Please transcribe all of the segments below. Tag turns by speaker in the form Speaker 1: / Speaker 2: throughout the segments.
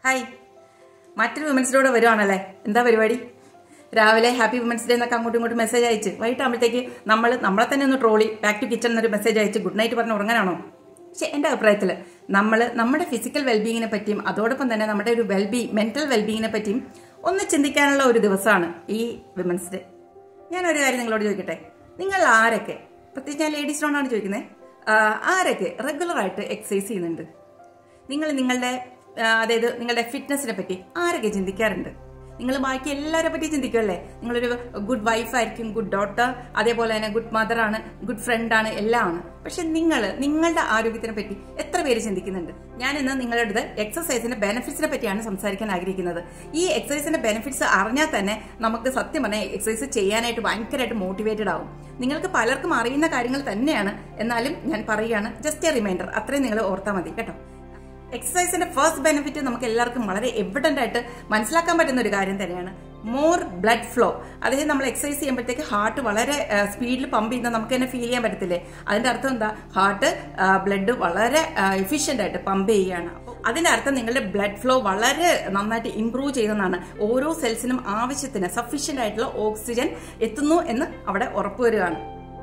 Speaker 1: Hi മറ്റൊരു women's ഡേയുടെ വരുവാണല്ലേ എന്താ പരിപാടി രാവിലെ ഹാപ്പി വിമൻസ് ഡേ എന്നൊക്കെ അങ്ങോട്ടും ഇങ്ങോട്ടും മെസ്സേജ് അയച്ച് വൈകിട്ടാകുമ്പോഴത്തേക്ക് നമ്മൾ നമ്മളെ തന്നെ ഒന്ന് ട്രോളി ബാക്ക് ടു കിച്ചൺ എന്നൊരു മെസ്സേജ് അയച്ച് ഗുഡ് നൈറ്റ് പറഞ്ഞ് ഉറങ്ങാനാണോ പക്ഷെ എൻ്റെ അഭിപ്രായത്തിൽ നമ്മൾ നമ്മുടെ ഫിസിക്കൽ വെൽബീങ്ങിനെ പറ്റിയും അതോടൊപ്പം തന്നെ നമ്മുടെ ഒരു വെൽബീ മെന്റൽ വെൽബീങ്ങിനെ പറ്റിയും ഒന്ന് ചിന്തിക്കാനുള്ള ഒരു ദിവസമാണ് ഈ വിമൻസ് ഡേ ഞാനൊരു കാര്യം നിങ്ങളോട് ചോദിക്കട്ടെ നിങ്ങൾ ആരൊക്കെ പ്രത്യേകിച്ച് ഞാൻ ലേഡീസിനോടാണ് ചോദിക്കുന്നത് ആരൊക്കെ റെഗുലറായിട്ട് എക്സസൈസ് ചെയ്യുന്നുണ്ട് നിങ്ങൾ നിങ്ങളുടെ ആ, അതായത് നിങ്ങളുടെ ഫിറ്റ്നസിനെ പറ്റി ആരൊക്കെ ചിന്തിക്കാറുണ്ട് നിങ്ങൾ ബാക്കി എല്ലാവരെ പറ്റി ചിന്തിക്കുമല്ലേ നിങ്ങളൊരു ഗുഡ് വൈഫായിരിക്കും ഗുഡ് ഡോട്ടർ അതേപോലെ തന്നെ ഗുഡ് മദറാണ് ഗുഡ് ഫ്രണ്ടാണ് എല്ലാം ആണ് പക്ഷെ നിങ്ങൾ നിങ്ങളുടെ ആരോഗ്യത്തിനെ പറ്റി എത്ര പേര് ചിന്തിക്കുന്നുണ്ട് ഞാൻ ഇന്ന് നിങ്ങളുടെ അടുത്ത് എക്സസൈസിന്റെ ബെനിഫിറ്റ്സിനെ പറ്റിയാണ് സംസാരിക്കാൻ ആഗ്രഹിക്കുന്നത് ഈ എക്സസൈസിന്റെ ബെനിഫിറ്റ്സ് അറിഞ്ഞാൽ തന്നെ നമുക്ക് സത്യം പറഞ്ഞാൽ എക്സസൈസ് ചെയ്യാനായിട്ട് ഭയങ്കരമായിട്ട് മോട്ടിവേറ്റഡ് ആവും നിങ്ങൾക്ക് പലർക്കും അറിയുന്ന കാര്യങ്ങൾ തന്നെയാണ് എന്നാലും ഞാൻ പറയുകയാണ് ജസ്റ്റ് എ റിമൈൻഡർ അത്രയും നിങ്ങൾ ഓർത്താൽ മതി കേട്ടോ എക്സസൈസിന്റെ ഫസ്റ്റ് ബെനിഫിറ്റ് നമുക്ക് എല്ലാവർക്കും വളരെ എവിഡന്റ് ആയിട്ട് മനസ്സിലാക്കാൻ പറ്റുന്ന ഒരു കാര്യം തന്നെയാണ് മോർ ബ്ലഡ് ഫ്ലോ അതായത് നമ്മൾ എക്സസൈസ് ചെയ്യുമ്പോഴത്തേക്ക് ഹാർട്ട് വളരെ സ്പീഡിൽ പമ്പ് ചെയ്യുന്ന നമുക്ക് തന്നെ ഫീൽ ചെയ്യാൻ പറ്റത്തില്ലേ അതിന്റെ അർത്ഥം എന്താ ഹാർട്ട് ബ്ലഡ് വളരെ എഫിഷ്യന്റ് ആയിട്ട് പമ്പ് ചെയ്യുകയാണ് അപ്പോൾ അതിന്റെ അർത്ഥം നിങ്ങളുടെ ബ്ലഡ് ഫ്ലോ വളരെ നന്നായിട്ട് ഇംപ്രൂവ് ചെയ്യുന്നതാണ് ഓരോ സെൽസിനും ആവശ്യത്തിന് സഫീഷ്യന്റ് ആയിട്ടുള്ള ഓക്സിജൻ എത്തുന്നു എന്ന് അവിടെ ഉറപ്പുവരികയാണ്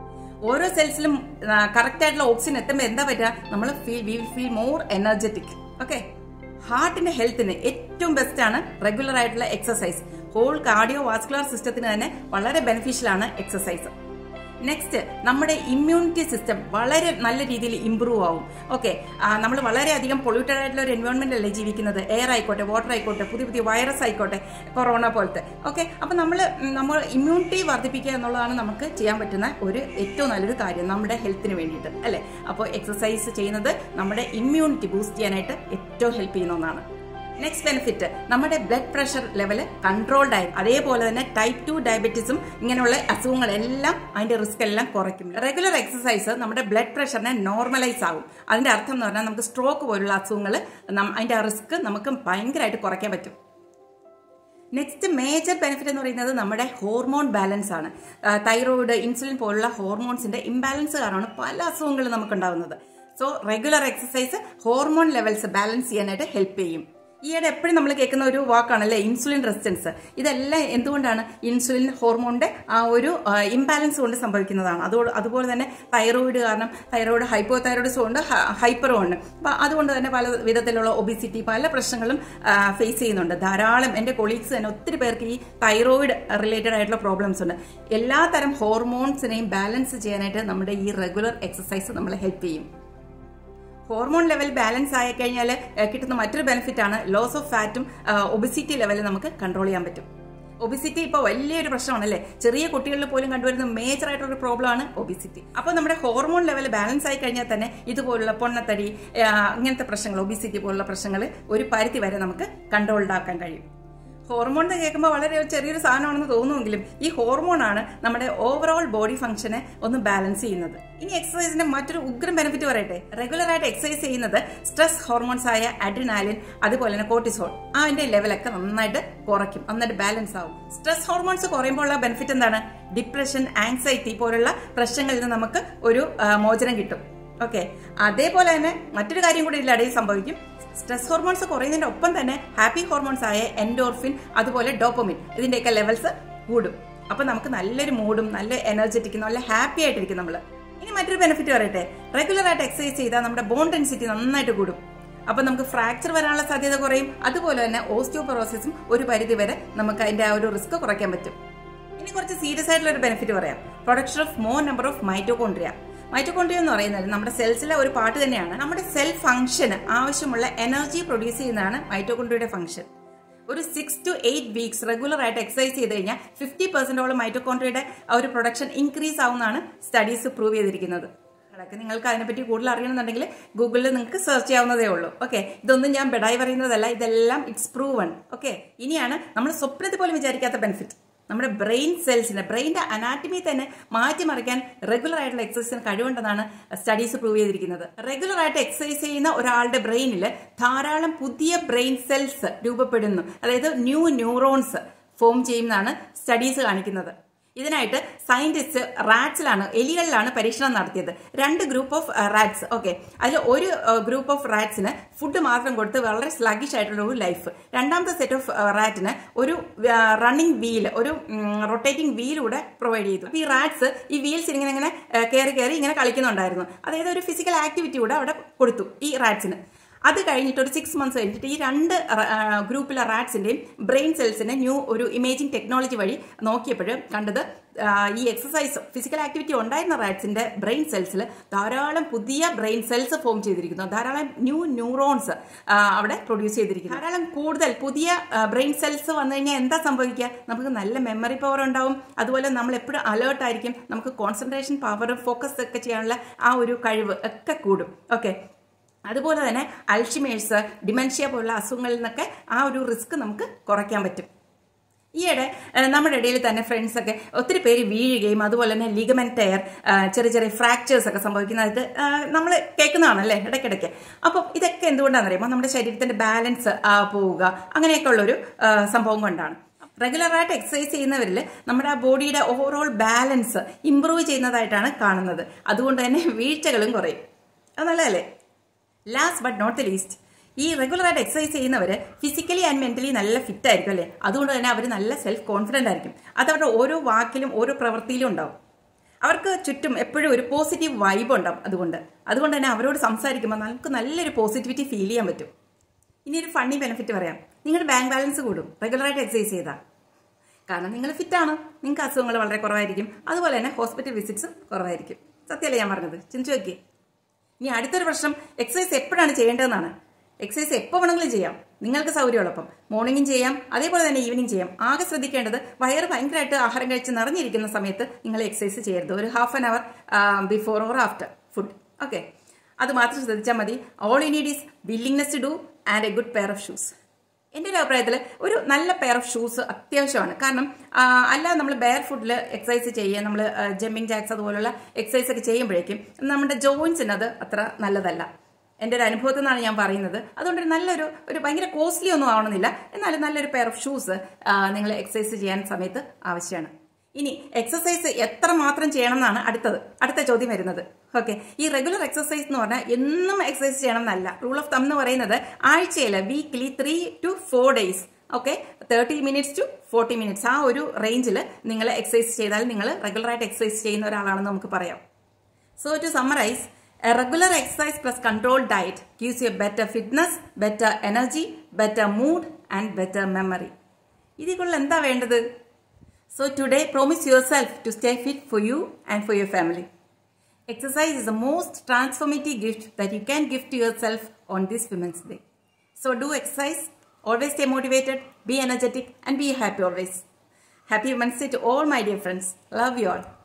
Speaker 1: ഓരോ സെൽസിലും കറക്റ്റ് ആയിട്ടുള്ള ഓക്സിജൻ എത്തുമ്പോൾ എന്താ പറ്റുക നമ്മൾ feel we will feel more energetic okay ഹാർട്ടിന്റെ ഹെൽത്തിന് ഏറ്റവും ബെസ്റ്റ് ആണ് റെഗുലർ ആയിട്ടുള്ള എക്സസൈസ് ഹോൾ കാർഡിയോ വാസ്കുലർ സിസ്റ്റത്തിന് തന്നെ വളരെ ബെനിഫിഷ്യൽ ആണ് എക്സസൈസ് നെക്സ്റ്റ് നമ്മുടെ ഇമ്മ്യൂണിറ്റി സിസ്റ്റം വളരെ നല്ല രീതിയിൽ ഇമ്പ്രൂവ് ആവും ഓക്കെ നമ്മൾ വളരെയധികം പൊള്യൂട്ടഡ് ആയിട്ടുള്ള ഒരു എൻവയോൺമെന്റ് അല്ലേ ജീവിക്കുന്നത് എയർ ആയിക്കോട്ടെ വാട്ടർ ആയിക്കോട്ടെ പുതിയ പുതിയ വൈറസ് ആയിക്കോട്ടെ കൊറോണ പോലത്തെ ഓക്കെ അപ്പൊ നമ്മൾ നമ്മൾ ഇമ്മ്യൂണിറ്റി വർദ്ധിപ്പിക്കുക എന്നുള്ളതാണ് നമുക്ക് ചെയ്യാൻ പറ്റുന്ന ഒരു ഏറ്റവും നല്ലൊരു കാര്യം നമ്മുടെ ഹെൽത്തിന് വേണ്ടിയിട്ട് അല്ലേ അപ്പോൾ എക്സസൈസ് ചെയ്യുന്നത് നമ്മുടെ ഇമ്മ്യൂണിറ്റി ബൂസ്റ്റ് ചെയ്യാനായിട്ട് ഏറ്റവും ഹെൽപ്പ് ചെയ്യുന്ന ഒന്നാണ് നെക്സ്റ്റ് ബെനിഫിറ്റ് നമ്മുടെ ബ്ലഡ് പ്രഷർ ലെവൽ കൺട്രോൾഡ് ആയി അതേപോലെ തന്നെ ടൈപ്പ് ടു ഡയബറ്റീസും ഇങ്ങനെയുള്ള അസുഖങ്ങളെല്ലാം അതിന്റെ റിസ്ക് എല്ലാം കുറയ്ക്കും റെഗുലർ എക്സസൈസ് നമ്മുടെ ബ്ലഡ് പ്രഷറിനെ നോർമലൈസ് ആകും അതിന്റെ അർത്ഥം എന്ന് പറഞ്ഞാൽ നമുക്ക് സ്ട്രോക്ക് പോലുള്ള അസുഖങ്ങൾ അതിന്റെ റിസ്ക് നമുക്ക് ഭയങ്കരമായിട്ട് കുറയ്ക്കാൻ പറ്റും നെക്സ്റ്റ് മേജർ ബെനിഫിറ്റ് എന്ന് പറയുന്നത് നമ്മുടെ ഹോർമോൺ ബാലൻസ് ആണ് തൈറോയിഡ് ഇൻസുലിൻ പോലുള്ള ഹോർമോൺസിന്റെ ഇംബാലൻസ് കാരണമാണ് പല അസുഖങ്ങളും നമുക്ക് ഉണ്ടാവുന്നത് so regular exercise hormone levels balance ചെയ്യാനായിട്ട് ഹെൽപ്പ് ചെയ്യും ഈയിടെ എപ്പോഴും നമ്മൾ കേൾക്കുന്ന ഒരു വാക്കാണല്ലേ ഇൻസുലിൻ റെസിസ്റ്റൻസ് ഇതെല്ലാം എന്തുകൊണ്ടാണ് ഇൻസുലിൻ ഹോർമോണിന്റെ ആ ഒരു ഇംബാലൻസ് കൊണ്ട് സംഭവിക്കുന്നതാണ് അതോട് അതുപോലെ തന്നെ തൈറോയിഡ് കാരണം തൈറോയിഡ് ഹൈപ്പോ തൈറോയിഡ്സും ഉണ്ട് ഹൈപ്പറും ഉണ്ട് അപ്പൊ അതുകൊണ്ട് തന്നെ പല വിധത്തിലുള്ള ഒബിസിറ്റി പല പ്രശ്നങ്ങളും ഫേസ് ചെയ്യുന്നുണ്ട് ധാരാളം എന്റെ കൊളീഗ്സ് തന്നെ ഒത്തിരി പേർക്ക് ഈ തൈറോയിഡ് റിലേറ്റഡ് ആയിട്ടുള്ള പ്രോബ്ലംസ് ഉണ്ട് എല്ലാ തരം ഹോർമോൺസിനെയും ബാലൻസ് ചെയ്യാനായിട്ട് നമ്മുടെ ഈ റെഗുലർ എക്സസൈസ് നമ്മളെ ഹെൽപ്പ് ചെയ്യും ഹോർമോൺ ലെവൽ ബാലൻസ് ആയി കഴിഞ്ഞാൽ കിട്ടുന്ന മറ്റൊരു ബെനിഫിറ്റ് ആണ് ലോസ് ഓഫ് ഫാറ്റും ഒബിസിറ്റി ലെവൽ നമുക്ക് കൺട്രോൾ ചെയ്യാൻ പറ്റും ഒബിസിറ്റി ഇപ്പോൾ വലിയൊരു പ്രശ്നമാണല്ലേ ചെറിയ കുട്ടികളിൽ പോലും കണ്ടുവരുന്ന മേജർ ആയിട്ടുള്ള ഒരു പ്രോബ്ലം ആണ് ഒബിസിറ്റി അപ്പോൾ നമ്മുടെ ഹോർമോൺ ലെവൽ ബാലൻസ് ആയി കഴിഞ്ഞാൽ തന്നെ ഇതുപോലുള്ള പൊണ്ണത്തടി ഇങ്ങനത്തെ പ്രശ്നങ്ങൾ ഒബിസിറ്റി പോലുള്ള പ്രശ്നങ്ങൾ ഒരു പരിധി വരെ നമുക്ക് കൺട്രോൾഡ് ആക്കാൻ കഴിയും ഹോർമോൺ എന്ന് കേൾക്കുമ്പോൾ വളരെ ഒരു ചെറിയൊരു സാധനമാണെന്ന് തോന്നുമെങ്കിലും ഈ ഹോർമോൺ ആണ് നമ്മുടെ ഓവറോൾ ബോഡി ഫംഗ്ഷനെ ഒന്ന് ബാലൻസ് ചെയ്യുന്നത് ഇനി എക്സസൈസിന്റെ മറ്റൊരു ഉഗ്രം ബെനിഫിറ്റ് പറയട്ടെ റെഗുലർ ആയിട്ട് എക്സസൈസ് ചെയ്യുന്നത് സ്ട്രെസ് ഹോർമോൺസ് ആയ അഡ്രിനാലിൻ അതുപോലെ തന്നെ കോർട്ടിസോൾ അതിന്റെ ലെവലൊക്കെ നന്നായിട്ട് കുറയ്ക്കും നന്നായിട്ട് ബാലൻസ് ആവും സ്ട്രെസ് ഹോർമോൺസ് കുറയുമ്പോൾ ഉള്ള ബെനിഫിറ്റ് എന്താണ് ഡിപ്രഷൻ ആങ്സൈറ്റി പോലുള്ള പ്രശ്നങ്ങളിൽ നിന്ന് നമുക്ക് ഒരു മോചനം കിട്ടും ഓക്കെ അതേപോലെ തന്നെ മറ്റൊരു കാര്യം കൂടി ഇതിലിടയിൽ സംഭവിക്കും സ്ട്രെസ് ഹോർമോൺസ് കുറയുന്നതിന്റെ ഒപ്പം തന്നെ ഹാപ്പി ഹോർമോൺസ് ആയ എൻഡോർഫിൻ അതുപോലെ ഡോപ്പമിൻ ഇതിന്റെയൊക്കെ ലെവൽസ് കൂടും അപ്പൊ നമുക്ക് നല്ലൊരു മൂഡും നല്ല എനർജറ്റിക് നല്ല ഹാപ്പി ആയിട്ടിരിക്കും നമ്മൾ ഇനി മറ്റൊരു ബെനിഫിറ്റ് പറയട്ടെ റെഗുലർ ആയിട്ട് എക്സസൈസ് ചെയ്താൽ നമ്മുടെ ബോൺ ഡെൻസിറ്റി നന്നായിട്ട് കൂടും അപ്പൊ നമുക്ക് ഫ്രാക്ചർ വരാനുള്ള സാധ്യത കുറയും അതുപോലെ തന്നെ ഓസ്റ്റിയോപൊറോസിസും ഒരു പരിധി വരെ നമുക്ക് അതിന്റെ ആ ഒരു റിസ്ക് കുറയ്ക്കാൻ പറ്റും ഇനി കുറച്ച് സീരിയസ് ആയിട്ടുള്ള ഒരു ബെനിഫിറ്റ് പറയാം production of more number of mitochondria mitochondria എന്ന് പറയുന്നത് നമ്മുടെ സെൽസിലെ ഒരു പാർട്ട് തന്നെയാണ് നമ്മുടെ സെൽ ഫംഗ്ഷന് ആവശ്യമുള്ള എനർജി പ്രൊഡ്യൂസ് ചെയ്യുന്നതാണ് മൈറ്റോകോൺട്രിയയുടെ ഫംഗ്ഷൻ ഒരു six to eight weeks regular ആയിട്ട് എക്സസൈസ് ചെയ്ത് കഴിഞ്ഞാൽ ഫിഫ്റ്റി പെർസെന്റോളം മൈറ്റോകോൺട്രിയയുടെ ആ ഒരു പ്രൊഡക്ഷൻ ഇൻക്രീസ് ആവുന്നതാണ് സ്റ്റഡീസ് പ്രൂവ് ചെയ്തിരിക്കുന്നത് അതൊക്കെ നിങ്ങൾക്ക് അതിനെപ്പറ്റി കൂടുതൽ അറിയണമെന്നുണ്ടെങ്കിൽ ഗൂഗിളിൽ നിങ്ങൾക്ക് സെർച്ച് ചെയ്യാവുന്നതേ ഉള്ളൂ ഓക്കെ ഇതൊന്നും ഞാൻ ബെഡായി പറയുന്നതല്ല ഇതെല്ലാം ഇറ്റ്സ് പ്രൂവൺ ഓക്കെ ഇനിയാണ് നമ്മൾ സ്വപ്നത്തിൽ പോലും വിചാരിക്കാത്ത ബെനിഫിറ്റ് നമ്മുടെ ബ്രെയിൻ സെൽസിനെ ബ്രെയിൻ്റെ അനാറ്റമി തന്നെ മാറ്റിമറിക്കാൻ റെഗുലർ ആയിട്ടുള്ള എക്സസൈസിന് കഴിവുണ്ടെന്നാണ് സ്റ്റഡീസ് പ്രൂവ് ചെയ്തിരിക്കുന്നത് റെഗുലർ ആയിട്ട് എക്സസൈസ് ചെയ്യുന്ന ഒരാളുടെ ബ്രെയിനിൽ ധാരാളം പുതിയ ബ്രെയിൻ സെൽസ് രൂപപ്പെടുന്നു അതായത് ന്യൂ ന്യൂറോൺസ് ഫോം ചെയ്യുന്നതാണ് സ്റ്റഡീസ് കാണിക്കുന്നത് ഇതിനായിട്ട് സയന്റിസ്റ്റ് റാറ്റ്സിലാണ് എലികളിലാണ് പരീക്ഷണം നടത്തിയത് രണ്ട് ഗ്രൂപ്പ് ഓഫ് റാറ്റ്സ് ഓക്കെ അതിൽ ഒരു ഗ്രൂപ്പ് ഓഫ് റാറ്റ്സിന് ഫുഡ് മാത്രം കൊടുത്ത് വളരെ സ്ലഗിഷ് ആയിട്ടുള്ള ഒരു ലൈഫ് രണ്ടാമത്തെ സെറ്റ് ഓഫ് റാറ്റിന് ഒരു റണ്ണിങ് വീൽ ഒരു റൊട്ടേറ്റിംഗ് വീലൂടെ പ്രൊവൈഡ് ചെയ്തു അപ്പോൾ ഈ റാറ്റ്സ് ഈ വീൽസ് ഇങ്ങനെ ഇങ്ങനെ കയറി കയറി ഇങ്ങനെ കളിക്കുന്നുണ്ടായിരുന്നു അതായത് ഒരു ഫിസിക്കൽ ആക്ടിവിറ്റി കൂടെ അവിടെ കൊടുത്തു ഈ റാറ്റ്സിന് അത് കഴിഞ്ഞിട്ട് ഒരു സിക്സ് മന്ത്സ് കഴിഞ്ഞിട്ട് ഈ രണ്ട് ഗ്രൂപ്പിലെ റാറ്റ്സിന്റെയും ബ്രെയിൻ സെൽസിന്റെ ന്യൂ ഒരു ഇമേജിംഗ് ടെക്നോളജി വഴി നോക്കിയപ്പോൾ കണ്ടത് ഈ എക്സസൈസ് ഫിസിക്കൽ ആക്ടിവിറ്റി ഉണ്ടായിരുന്ന റാറ്റ്സിന്റെ ബ്രെയിൻ സെൽസിൽ ധാരാളം പുതിയ ബ്രെയിൻ സെൽസ് ഫോം ചെയ്തിരിക്കുന്നു ധാരാളം ന്യൂ ന്യൂറോൺസ് അവിടെ പ്രൊഡ്യൂസ് ചെയ്തിരിക്കുന്നു ധാരാളം കൂടുതൽ പുതിയ ബ്രെയിൻ സെൽസ് വന്നു കഴിഞ്ഞാൽ എന്താ സംഭവിക്കുക നമുക്ക് നല്ല മെമ്മറി പവർ ഉണ്ടാവും അതുപോലെ നമ്മൾ എപ്പോഴും അലേർട്ട് ആയിരിക്കും നമുക്ക് കോൺസെൻട്രേഷൻ പവർ ഫോക്കസ് ഒക്കെ ചെയ്യാനുള്ള ആ ഒരു കഴിവ് ഒക്കെ കൂടും ഓക്കെ അതുപോലെ തന്നെ അൾഷിമേഴ്സ് ഡിമെൻഷ്യ പോലുള്ള അസുഖങ്ങളിൽ നിന്നൊക്കെ ആ ഒരു റിസ്ക് നമുക്ക് കുറയ്ക്കാൻ പറ്റും ഈയിടെ നമ്മുടെ ഇടയിൽ തന്നെ ഫ്രണ്ട്സ് ഒക്കെ ഒത്തിരി പേര് വീഴുകയും അതുപോലെ തന്നെ ലിഗമെന്റ് ടയർ ചെറിയ ചെറിയ ഫ്രാക്ചേഴ്സ് ഒക്കെ സംഭവിക്കുന്നതായിട്ട് നമ്മൾ കേൾക്കുന്നതാണല്ലേ ഇടയ്ക്കിടയ്ക്ക് അപ്പം ഇതൊക്കെ എന്തുകൊണ്ടാണെന്ന് അറിയുമ്പോൾ നമ്മുടെ ശരീരത്തിന്റെ ബാലൻസ് പോവുക അങ്ങനെയൊക്കെ ഉള്ളൊരു സംഭവം കൊണ്ടാണ് റെഗുലറായിട്ട് എക്സസൈസ് ചെയ്യുന്നവരിൽ നമ്മുടെ ആ ബോഡിയുടെ ഓവറോൾ ബാലൻസ് ഇമ്പ്രൂവ് ചെയ്യുന്നതായിട്ടാണ് കാണുന്നത് അതുകൊണ്ട് തന്നെ വീഴ്ചകളും കുറയും അത് നല്ലതല്ലേ last but not the least ഈ റെഗുലറായിട്ട് എക്സസൈസ് ചെയ്യുന്നവർ ഫിസിക്കലി ആൻഡ് മെന്റലി നല്ല ഫിറ്റ് ആയിരിക്കും അല്ലേ അതുകൊണ്ട് തന്നെ അവർ നല്ല സെൽഫ് കോൺഫിഡന്റ് ആയിരിക്കും അത് അവരുടെ ഓരോ വാക്കിലും ഓരോ പ്രവൃത്തിയിലും ഉണ്ടാവും അവർക്ക് ചുറ്റും എപ്പോഴും ഒരു പോസിറ്റീവ് വൈബ് ഉണ്ടാവും അതുകൊണ്ട് അതുകൊണ്ട് തന്നെ അവരോട് സംസാരിക്കുമ്പോൾ നമുക്ക് നല്ലൊരു പോസിറ്റിവിറ്റി ഫീൽ ചെയ്യാൻ പറ്റും ഇനി ഒരു ഫണ്ണി ബെനിഫിറ്റ് പറയാം നിങ്ങളുടെ ബാങ്ക് ബാലൻസ് കൂടും റെഗുലറായിട്ട് എക്സസൈസ് ചെയ്താൽ കാരണം നിങ്ങൾ ഫിറ്റാണ് നിങ്ങൾക്ക് അസുഖങ്ങൾ വളരെ കുറവായിരിക്കും അതുപോലെ തന്നെ ഹോസ്പിറ്റൽ വിസിറ്റ്സും കുറവായിരിക്കും സത്യമല്ലേ ഞാൻ പറഞ്ഞത് ചിന്തിച്ചു നോക്കിയേ ഇനി അടുത്തൊരു പ്രശ്നം എക്സസൈസ് എപ്പോഴാണ് ചെയ്യേണ്ടതെന്നാണ് എക്സസൈസ് എപ്പോൾ വേണമെങ്കിലും ചെയ്യാം നിങ്ങൾക്ക് സൗകര്യമുള്ളപ്പം മോർണിംഗും ചെയ്യാം അതേപോലെ തന്നെ ഈവനിങ് ചെയ്യാം ആകെ ശ്രദ്ധിക്കേണ്ടത് വയറ് ഭയങ്കരമായിട്ട് ആഹാരം കഴിച്ച് നിറഞ്ഞിരിക്കുന്ന സമയത്ത് നിങ്ങൾ എക്സസൈസ് ചെയ്യരുത് ഒരു half an hour before or after food okay അത് മാത്രം ശ്രദ്ധിച്ചാൽ മതി all you need is willingness to do and a good pair of shoes എൻ്റെ ഒരു അഭിപ്രായത്തിൽ ഒരു നല്ല പെയർ ഓഫ് ഷൂസ് അത്യാവശ്യമാണ് കാരണം അല്ലാതെ നമ്മൾ ബെയർ ഫുഡിൽ എക്സസൈസ് ചെയ്യുക നമ്മൾ ജമ്പിങ് ജാക്സ് അതുപോലുള്ള എക്സസൈസ് ഒക്കെ ചെയ്യുമ്പോഴേക്കും നമ്മുടെ ജോയിൻസിന് അത് അത്ര നല്ലതല്ല എൻ്റെ ഒരു അനുഭവത്തിൽ നിന്നാണ് ഞാൻ പറയുന്നത് അതുകൊണ്ട് ഒരു നല്ലൊരു ഒരു ഭയങ്കര കോസ്റ്റ്ലി ഒന്നും ആവണമെന്നില്ല എന്നാലും നല്ലൊരു പെയർ ഓഫ് ഷൂസ് നിങ്ങൾ എക്സസൈസ് ചെയ്യാൻ സമയത്ത് ആവശ്യമാണ് ഇനി എക്സസൈസ് എത്ര മാത്രം ചെയ്യണം എന്നാണ് അടുത്തത് അടുത്ത ചോദ്യം വരുന്നത് ഓക്കെ ഈ റെഗുലർ എക്സസൈസ് എന്ന് പറഞ്ഞാൽ എന്നും എക്സസൈസ് ചെയ്യണം എന്നല്ല റൂൾ ഓഫ് തം എന്ന് പറയുന്നത് ആഴ്ചയിൽ weekly three to four days okay thirty minutes to forty minutes ആ ഒരു റേഞ്ചിൽ നിങ്ങൾ എക്സസൈസ് ചെയ്താൽ നിങ്ങൾ റെഗുലറായിട്ട് എക്സസൈസ് ചെയ്യുന്ന ഒരാളാണെന്ന് നമുക്ക് പറയാം so to summarise A regular exercise plus controlled diet gives you better fitness, better energy, better mood and better memory. ഇതിക്കുള്ള എന്താ വേണ്ടത് so today promise yourself to stay fit for you and for your family exercise is the most transformative gift that you can gift yourself on this women's day so do exercise always stay motivated, be energetic and be happy always. Happy Wednesday to all my dear friends. Love you all.